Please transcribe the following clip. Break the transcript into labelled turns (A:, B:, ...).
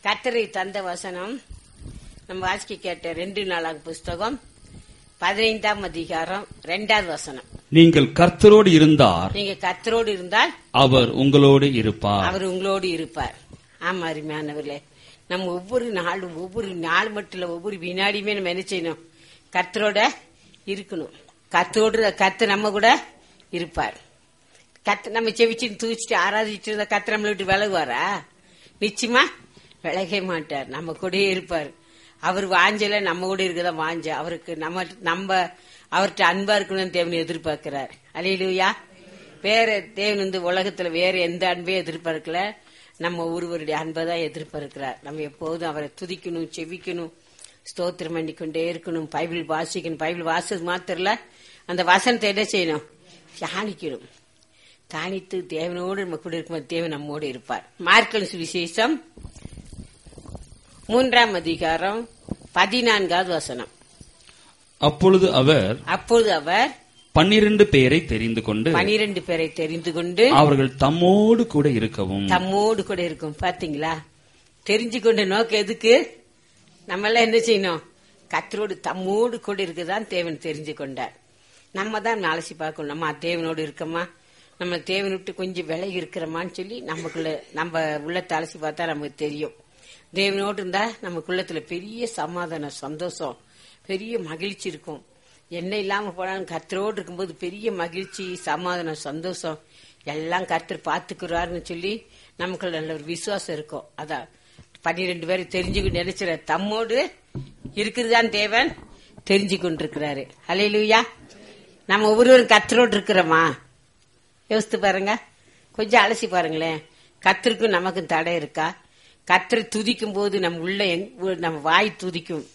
A: கத்தரை தந்த வசனம் நம்ம வாசிக்க கேட்ட ரெண்டு நாளாக புஸ்தகம் பதினைந்தாம் அதிகாரம் ரெண்டாவது வசனம்
B: நீங்கள் கர்த்தரோடு இருந்தார்
A: நீங்க கத்தரோடு இருந்தால்
B: அவர் உங்களோடு இருப்பார்
A: அவர் உங்களோடு இருப்பார் ஆமா அருமையானவர்களே நம்ம ஒவ்வொரு நாளும் ஒவ்வொரு நாள் மட்டும் இல்ல ஒவ்வொரு வினாடியுமே நம்ம என்ன செய்யணும் கத்தரோட இருக்கணும் கத்தரோடு கத்து நம்ம கூட இருப்பார் கத்து நம்ம செவிச்சு தூச்சிட்டு ஆராதிச்சுட்டு இருந்தா கத்து நம்மளை விட்டு விலகுவாரா நிச்சயமா விலகவே மாட்டார் நம்ம கூடயே இருப்பார் அவர் வாஞ்சல நம்ம கூட இருக்கதான் வாஞ்ச அவருக்கு நம்ம நம்ம அவர்கிட்ட அன்பா இருக்கணும்னு தேவன் எதிர்பார்க்கிறார் அலையிலுயா வேற தேவன் வந்து உலகத்துல வேற எந்த அன்பையும் எதிர்பார்க்கல நம்ம ஒருவருடைய அன்பை தான் எதிர்பார்க்கிறார் நம்ம எப்போதும் அவரை துதிக்கணும் செவிக்கணும் ஸ்தோத்திரம் பண்ணிக்கொண்டே இருக்கணும் பைபிள் வாசிக்கணும் பைபிள் வாசது மாத்திரம் இல்ல அந்த வசனத்தை என்ன செய்யணும் தியானிக்கணும் தானித்து தேவனோடு நம்ம கூட இருக்கும் தேவன் நம்மோடு இருப்பார் மார்க்கல் சுவிசேஷம் மூன்றாம் அதிகாரம் பதினான்காவது வசனம்
B: அப்பொழுது அவர்
A: அப்பொழுது அவர்
B: பன்னிரண்டு பேரை தெரிந்து கொண்டு
A: பனிரெண்டு பேரை தெரிந்து கொண்டு
B: அவர்கள் தம்மோடு கூட இருக்கவும்
A: தம்மோடு கூட இருக்கும் பாத்தீங்களா தெரிஞ்சு கொண்ட நோக்கம் எதுக்கு நம்ம எல்லாம் என்ன செய்யணும் கத்தரோடு தம்மோடு கூட இருக்குதான் தேவன் தெரிஞ்சு கொண்டார் நம்ம தான் அலசி பார்க்கணும் நம்ம தேவனோடு இருக்கோமா நம்ம தேவன் விட்டு கொஞ்சம் விலகி இருக்கிறோமான்னு சொல்லி நமக்குள்ள நம்ம உள்ளத்தை அலசி பார்த்தா நமக்கு தெரியும் தேவனோடு இருந்தா நமக்குள்ளத்துல பெரிய சமாதானம் சந்தோஷம் பெரிய மகிழ்ச்சி இருக்கும் என்ன இல்லாம போனாலும் கர்த்தரோடு இருக்கும்போது பெரிய மகிழ்ச்சி சமாதானம் சந்தோஷம் எல்லாம் கர்த்தர் பாத்துக்கிறாருன்னு சொல்லி நமக்குள்ள நல்ல ஒரு விசுவாசம் இருக்கும் அதான் பன்னிரெண்டு பேரை தெரிஞ்சுக்கிட்டு நினைச்சிட தம்மோடு இருக்குதுதான் தேவன் தெரிஞ்சு கொண்டிருக்கிறாரு அலையிலுயா நம்ம ஒவ்வொருவரும் கர்த்தரோடு இருக்கிறோமா யோசித்து பாருங்க கொஞ்சம் அலசி பாருங்களேன் கத்திற்கும் நமக்கும் தடை இருக்கா கத்தரை துதிக்கும் போது நம்ம உள்ள எங்க- நம்ம வாய் துதிக்கும்